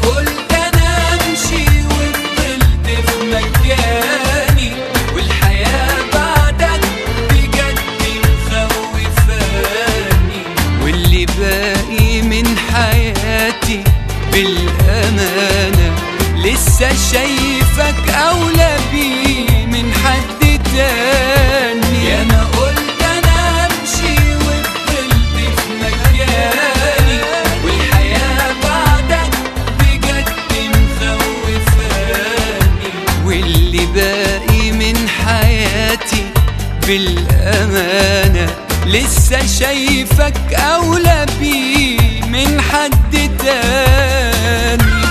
قلت انا امشي وفضلت في مكاني والحياة بعدك بجد مخوفاني واللي باقي من حياتي بالأمانة لسه شايفك أولى بيه من حد تاني يا ما قلت أنا أمشي وفضلت في مكاني والحياة بعدك بجد مخوفاني واللي باقي من حياتي بالأمانة لسه شايفك أولى بيه من حد تاني